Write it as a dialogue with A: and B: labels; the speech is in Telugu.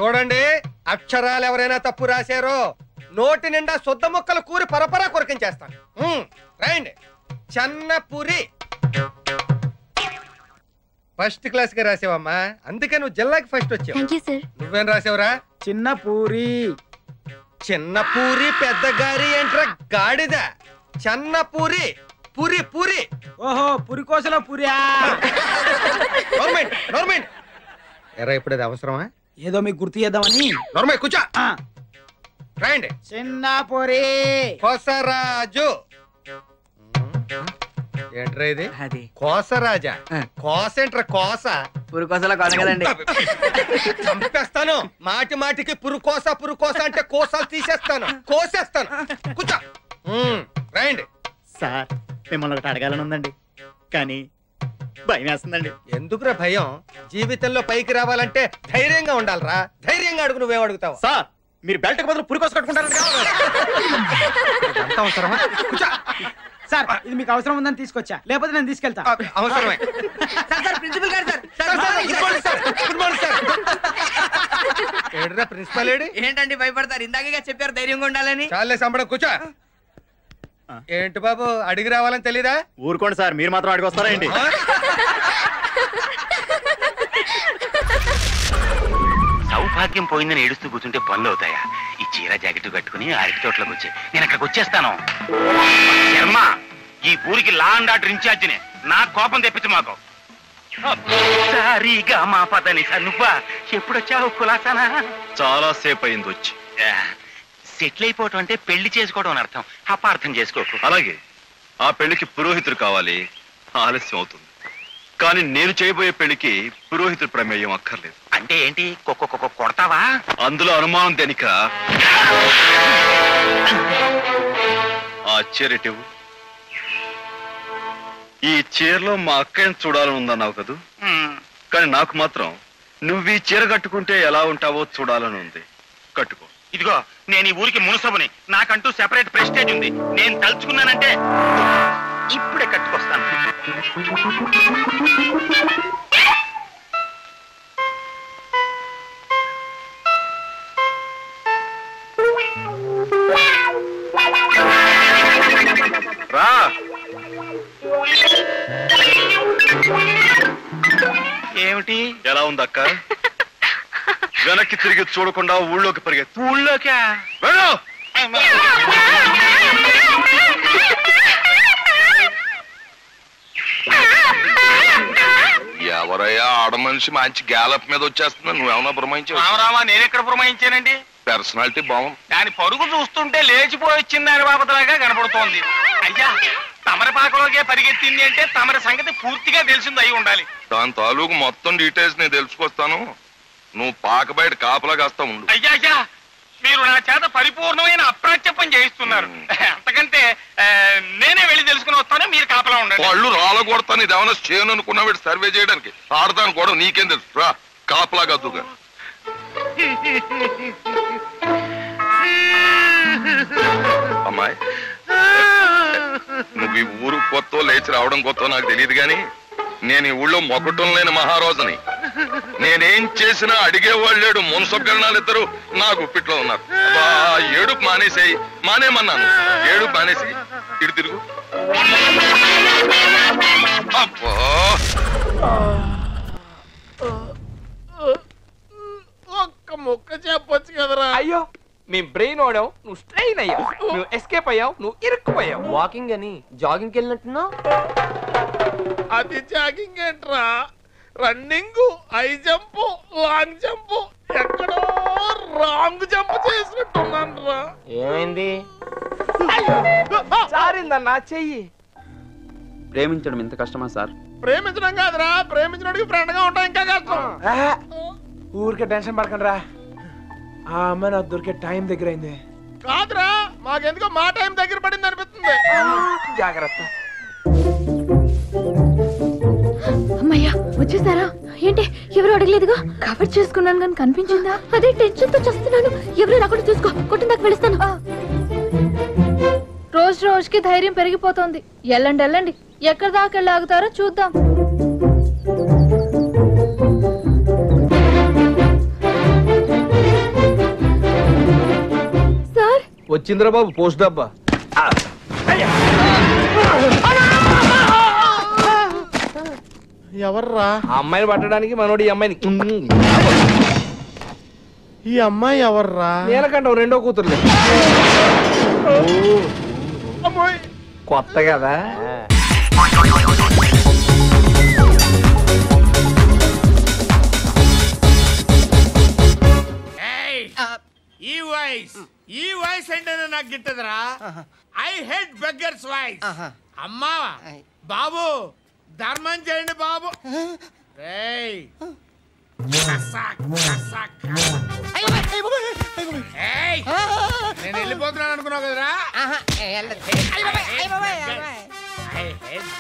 A: చూడండి అక్షరాలు ఎవరైనా తప్పు రాశారో నోటి నిండా శుద్ధ ముక్కలు కూరి పరపరా కొరికించేస్తాను ఉమ్, రాయండి చెన్నపురి ఫస్ట్ క్లాస్ గా రాసావమ్మా అందుకే నువ్వు జిల్లాకి ఫస్ట్ వచ్చావు
B: థ్యాంక్ యూ సార్
A: నువ్వేం రాసావురా
C: చిన్న పూరి
A: చిన్న పూరి పెద్ద గారి ఏంట్రా గాడిద చిన్న పూరి పూరి పూరి
C: ఓహో పురికోసలో పురియా
A: గవర్నమెంట్ గవర్నమెంట్ ఎరా ఇప్పుడు అది అవసరమా
C: ఏదో మీకు గుర్తు చేద్దామని
A: గవర్నమెంట్ కూర్చో
C: ఆ,
A: రాయండి
C: చిన్న పూరి
A: కోసరాజు ఏంట్రా ఇది
D: అది
A: కోసరాజా
D: ఆ.
A: కోస ఏంట్రా కోస
D: పురికోసలో కొన కదండి
A: చంపేస్తాను మాటి మాటికి పురుకోస పురుకోస అంటే కోసాలు తీసేస్తాను కోసేస్తాను కూర్చో ఉమ్, రాయండి
E: సార్ మిమ్మల్ని ఒకటి అడగాలని ఉందండి కానీ భయం వేస్తుందండి
A: ఎందుకురా భయం జీవితంలో పైకి రావాలంటే ధైర్యంగా ఉండాలిరా ధైర్యంగా అడుగు నువ్వేం అడుగుతావు
E: సార్ మీరు బెల్ట్ బదులు పురికోస కట్టుకుంటారండి
A: అంత అవసరమా కూర్చో.
C: సార్ ఇది మీకు అవసరం ఉందని తీసుకొచ్చా లేకపోతే నేను తీసుకెళ్తా
A: ఆ, అవసరమే
D: సార్ సార్ ప్రిన్సిపల్ గారు sir
A: sir, sir, good morning sir good morning sir ఏడ్రా ప్రిన్సిపల్ ఏడి
D: ఏంటండి భయపడతారు ఇందాకే చెప్పారు ధైర్యంగా ఉండాలని
A: చాలే సంబడం కూర్చో ఏంటి బాబు అడిగి రావాలని తెలీదా
E: ఊరుకోండి సార్ మీరు మాత్రం అడిగి వస్తారా ఏంటి
A: ఆ?
F: సౌభాగ్యం పోయిందని ఏడుస్తూ కూర్చుంటే పనులు అవుతాయా ఈ చీర జాకెట్ కట్టుకుని అరటి తోటలోకి వచ్చి నేను అక్కడికి వచ్చేస్తాను శర్మ ఈ ఊరికి లా అండ్ ఆర్డర్ ఇన్ఛార్జినే నా కోపం తెప్పించు మాకు సారీగా మా పదని సార్ నువ్వా ఎప్పుడొచ్చావు కులాసానా
G: చాలా సేపు అయింది వచ్చి
F: సెటిల్ అయిపోవటం అంటే పెళ్లి చేసుకోవడం అని అర్థం అపార్థం చేసుకోకు
G: అలాగే ఆ పెళ్లికి పురోహితుడు కావాలి ఆలస్యం అవుతుంది కానీ నేను చేయబోయే పెళ్లికి పురోహితుడి ప్రమేయం అక్కర్లేదు
F: అంటే ఏంటి కొక్క కొడతావా
G: అందులో అనుమానం దేనిక ఆ చీరటివు ఈ చీరలో మా అక్కయ్యను చూడాలని ఉందన్నావు కదూ
F: హ్మ్.
G: కానీ నాకు మాత్రం నువ్వు ఈ చీర కట్టుకుంటే ఎలా ఉంటావో చూడాలని ఉంది కట్టుకో
F: ఇదిగో నేను ఈ ఊరికి మునసబుని నాకంటూ సెపరేట్ ప్రెస్టేజ్ ఉంది నేను తలుచుకున్నానంటే ఇప్పుడే కట్టుకొస్తాను
G: రా
F: ఏమిటి
G: ఎలా ఉంది అక్క వెనక్కి తిరిగి చూడకుండా ఊళ్ళోకి పరిగెత్తు
F: ఊళ్ళోకా
G: వెళ్ళు!
H: ఎవరయ్యా ఆడ మనిషి మంచి గ్యాలప్ మీద వచ్చేస్తున్నా నువ్వేమన్నా భ్రమించావు
F: రామరామా నేనెక్కడ పురమాయించానండి
H: పర్సనాలిటీ బాగుంది
F: దాని పరుగు చూస్తుంటే లేచిపోయి వచ్చింది దాని బాపతలాగా కనపడుతోంది అయ్యా తమరి పాకలోకే పరిగెత్తింది అంటే తమరి సంగతి పూర్తిగా తెలిసింది అయి ఉండాలి
H: దాని తాలూకు మొత్తం డీటెయిల్స్ నేను తెలుసుకొస్తాను నువ్వు పాక బయట కాపలా కాస్తా ఉండు
F: అయ్యా అయ్యా మీరు నా చేత పరిపూర్ణమైన అప్రాచ్యపం చేయిస్తున్నారు అంతకంటే ఆ, నేనే వెళ్ళి తెలుసుకుని వస్తాను మీరు కాపలా ఉండండి
H: వాళ్ళు రాళ్ళ కొడతాను ఇది ఏమైనా చేయను అనుకున్నా వీడు సర్వే చేయడానికి ఆడతాను కూడా నీకేం తెలుసు రా కాపలా కద్దుగా అమ్మాయి నువ్వు ఈ ఊరు కొత్త లేచి రావడం కొత్త నాకు తెలియదు కానీ నేను ఈ ఊళ్ళో మొక్కటం లేని మహారాజుని నేనేం చేసినా అడిగేవాళ్ళు లేడు మున్సభ్యులు ఇద్దరు నా గుప్పిట్లో ఉన్నారు అబ్బా, ఏడుపు మానేసేయి మానేమన్నాను ఏడుపు మానేసి ఇటు తిరుగు అబ్బా
I: ఒక్క ముక్క చెప్పొచ్చు కదరా
J: అయ్యో మీ బ్రెయిన్ ఓడావు నువ్వు స్ట్రెయిన్ అయ్యావు నువ్వు ఎస్కేప్ అయ్యావు నువ్వు ఇరుక్కుపోయావు వాకింగ్ అని జాగింగ్కి వెళ్ళినట్టున్నావు
I: అది జాగింగ్ ఏంట్రా running high jump long jump ఎక్కడో రాంగ్ జంప్ చేసినట్టున్నాను రా
J: ఏమైంది జారిందన్నా చెయ్యి
D: ప్రేమించడం ఎంత కష్టమా సార్
I: ప్రేమించడం కాదురా ప్రేమించడానికి ఫ్రెండ్ గా ఉంటాం ఇంకా కష్టం
J: ఊరికే టెన్షన్ పడకండి రా ఆ అమ్మాయి నాకు దొరికే టైం దగ్గర అయింది
I: కాదురా మాకెందుకో మా టైం దగ్గర పడింది అనిపిస్తుంది
J: జాగ్రత్త
B: అమ్మయ్యా వచ్చేసారా ఏంటి ఎవరు అడగలేదుగా కవర్ చేసుకున్నాను కానీ కనిపించిందా అదే టెన్షన్ తో చేస్తున్నాను ఎవరు రాకుండా చూసుకో కొట్టిన దాకా వెళుస్తాను రోజు రోజుకి ధైర్యం పెరిగిపోతోంది వెళ్ళండి వెళ్ళండి ఎక్కడి దాకా వెళ్ళి ఆగుతారో చూద్దాం
J: వచ్చిందిరా బాబు పోస్ట్ డబ్బా
I: ఎవర్రా
J: ఆ అమ్మాయిని పట్టడానికి మనోడు ఈ అమ్మాయిని
I: ఈ అమ్మాయి ఎవర్రా
J: నేనకంటావు రెండో కూతురులే
I: అమ్మాయి
J: కొత్త కదా
K: ఈ వాయిస్ ఈ వాయిస్ అంటేనే నాకు గిట్టదురా ఐ హెడ్ బెగ్గర్స్ వాయిస్ అమ్మా బాబు ధర్మం చేయండి బాబు రేయ్. కసాక్, కసాక్, కసాక్. ఏయ్, నేను వెళ్ళిపోతున్నాను అనుకున్నావు కదరా I hate